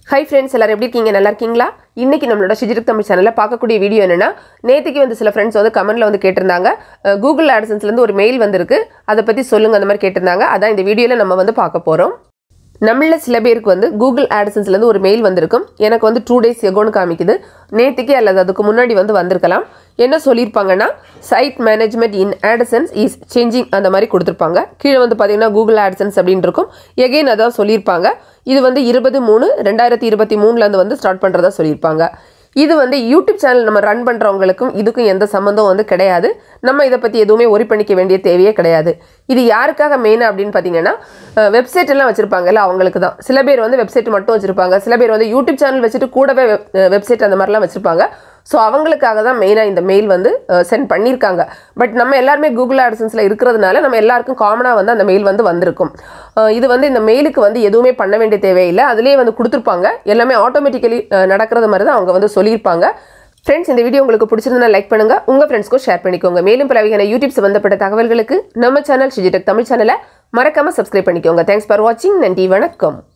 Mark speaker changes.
Speaker 1: hi friends எல்லாரும் எப்படி இருக்கீங்க நல்லா இருக்கீங்களா இன்னைக்கு நம்மளோட சுஜித் தமிழ் சேனலில் பார்க்கக்கூடிய வீடியோ என்னன்னா நேற்றுக்கு வந்து சில ஃப்ரெண்ட்ஸ் வந்து கமெண்ட்ல வந்து கேட்டிருந்தாங்க அஹ், கூகுள் ஆட்சன்ஸ்லேருந்து ஒரு மெயில் வந்திருக்கு அதை பற்றி சொல்லுங்க அந்த மாதிரி கேட்டிருந்தாங்க அதான் இந்த வீடியோவில் நம்ம வந்து பார்க்க போகிறோம் நம்மள சில பேருக்கு வந்து கூகுள் ஆட்சன்ஸ்லேருந்து ஒரு மெயில் வந்திருக்கும் எனக்கு வந்து டூ டேஸ் எகோன்னு காமிக்குது நேற்றுக்கே அல்லது அதுக்கு முன்னாடி வந்து வந்திருக்கலாம் என்ன சொல்லியிருப்பாங்கன்னா side management in actions is changing அந்த மாதிரி கொடுத்துருப்பாங்க கீழே வந்து பார்த்தீங்கன்னா கூகுள் ஆட்சன்ஸ் அப்படின்னு இருக்கும் எகெயின் அதான் சொல்லியிருப்பாங்க இது வந்து இருபது மூணு ரெண்டாயிரத்தி இருபத்தி மூணுலேருந்து வந்து ஸ்டார்ட் பண்ணுறதா சொல்லியிருப்பாங்க இது வந்து யூடியூப் சேனல் நம்ம ரன் பண்ணுறவங்களுக்கும் இதுக்கும் எந்த சம்மந்தம் வந்து கிடையாது நம்ம இதை பற்றி எதுவுமே ஒரி பண்ணிக்க வேண்டிய தேவையே கிடையாது இது யாருக்காக மெயினாக அப்படின்னு பார்த்தீங்கன்னா வெப்சைட் எல்லாம் வச்சுருப்பாங்கல்ல அவங்களுக்கு தான் சில பேர் வந்து வெப்சைட் மட்டும் வச்சுருப்பாங்க சில பேர் வந்து யூடியூப் சேனல் வச்சுட்டு கூடவே வெப்சைட் அந்த மாதிரிலாம் வச்சுருப்பாங்க ஸோ அவங்களுக்காக தான் மெயினாக இந்த மெயில் வந்து சென்ட் பண்ணியிருக்காங்க பட் நம்ம எல்லாருமே கூகுள் ஆட்சன்ஸில் இருக்கிறதுனால நம்ம எல்லாருக்கும் காமனாக வந்து அந்த மெயில் வந்து வந்திருக்கும் அஹ் இது வந்து இந்த மெயிலுக்கு வந்து எதுவுமே பண்ண வேண்டிய தேவையில்லை அதிலே வந்து கொடுத்துருப்பாங்க எல்லாமே ஆட்டோமேட்டிக்கலி நடக்கிறது மாதிரி தான் அவங்க வந்து சொல்லியிருப்பாங்க ஃப்ரெண்ட்ஸ் இந்த வீடியோ உங்களுக்கு பிடிச்சிருந்தா லைக் பண்ணுங்க உங்க ஃப்ரெண்ட்ஸ்க்கும் ஷேர் பண்ணிக்கோங்க மேலும் பல வகையான யூடியூப் சம்பந்தப்பட்ட தகவல்களுக்கு நம்ம சேனல் சுஜிடெக் தமிழ் சேனலை மறக்காம சப்ஸ்கிரைப் பண்ணிக்கோங்க தேங்க்ஸ் ஃபார் வாட்சிங் நன்றி வணக்கம்